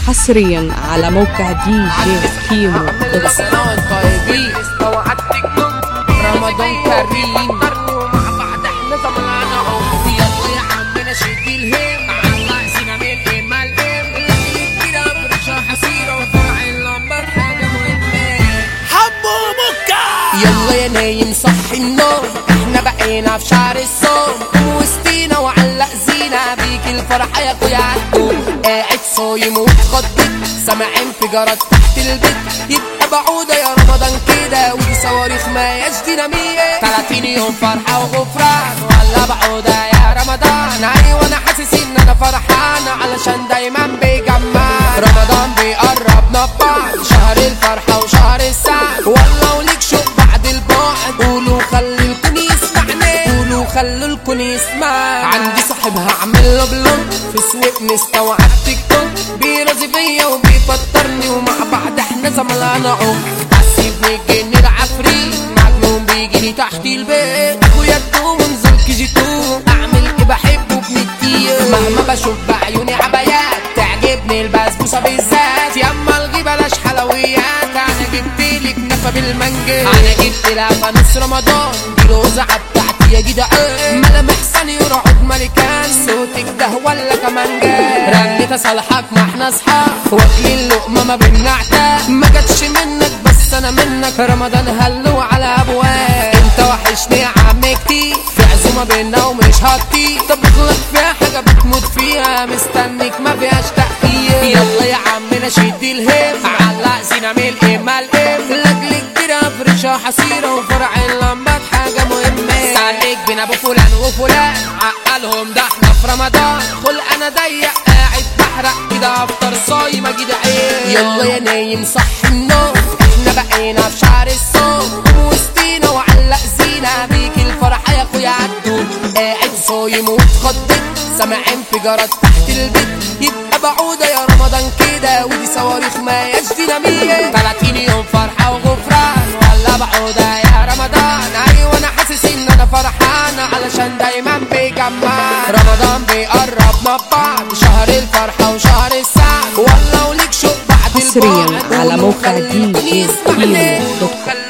حصريا على موقع دي جي كيمو دوت كوم. سنوات طيبين رمضان كريم مع بعض احنا طلعنا عمر يلا يا عمنا شد الهم على سينا من الإما الإم كده برشا حصيرة وفرع اللمبر حاجة مهمة حمو مكة يلا يا نايم صحي النوم احنا بقينا في شهر الصوم وسطينا وعلق زينة بيك الفرحة يا اخويا عالدوم قاعد صايم وتخطط سامع انفجارات تحت البيت يبقى بعودة يا رمضان كده ودي صواريخ ما ياش دينامية 30 يوم فرحة وغفران ولا بعودة يا رمضان ايوه انا حاسس ان انا فرحان علشان دايما بيجمع رمضان بيقربنا ببعض شهر الفرحة وشهر السعد والله وليك شوق بعد البعد قولوا خلي الكون يسمعني قولوا خلوا الكون يسمع عندي صاحب هعمل له بلوك في سوق نستا وعلى التيك توك بيرازي فيا وبيفطرني ومع بعض احنا زملانا عمر عسيبني الجن العفريت مجنون بيجيلي تحت البيت اخويا الدوم انزل كي جي تو اعمل ايه بحبه بنتيه مهما بشوف بعيوني عبايات تعجبني البسبوسه بالذات ياما الغي بلاش حلويات انا جبت لك نفه بالمانجا انا جبت لها فانوس رمضان دي الوزعه بتاعتي يا جدعان ملامح ثاني ورعود ملكان صوتك ده ولا كمانجا رنيت اصالحك ما احنا اصحاب واكل اللقمه ما بنعتها ما جاتش منك بس انا منك رمضان هلو على ابواب انت وحشني يا عم كتير في عزومه بينا ومش هطير طب بغلط فيها حاجه بتموت فيها مستنيك ما فيهاش تحقيق يلا يا عم نشد الهم علق زينة من الإما الإم لاجلك كده فرشة حصيرة وفرع اللمبات حاجة مهمة سالك بين أبو فلان وفلان عقلهم ده احنا في رمضان خل أنا ضيق قاعد بحرق كده أفطر صايم أجي عين يلا يا نايم صح النوم احنا بقينا في شهر الصوم وسطينا وعلق زينة بيك الفرحة يا اخويا عالدوم قاعد صايم وتخضت سامع انفجارات تحت البيت يبقى بعودة يا رمضان كده ودي صواريخ ما ياش دينامية 30 يوم فرحة وغفران ولا بعودة يا رمضان ايوه انا حاسس ان انا فرحان علشان دايما بيجمع رمضان بيقربنا ببعض شهر الفرحة وشهر السعد والله وليك شوق بعد حصرياً البعد على موقع وخلي دي جي يسمعني. كيمو دوت كوم. خلي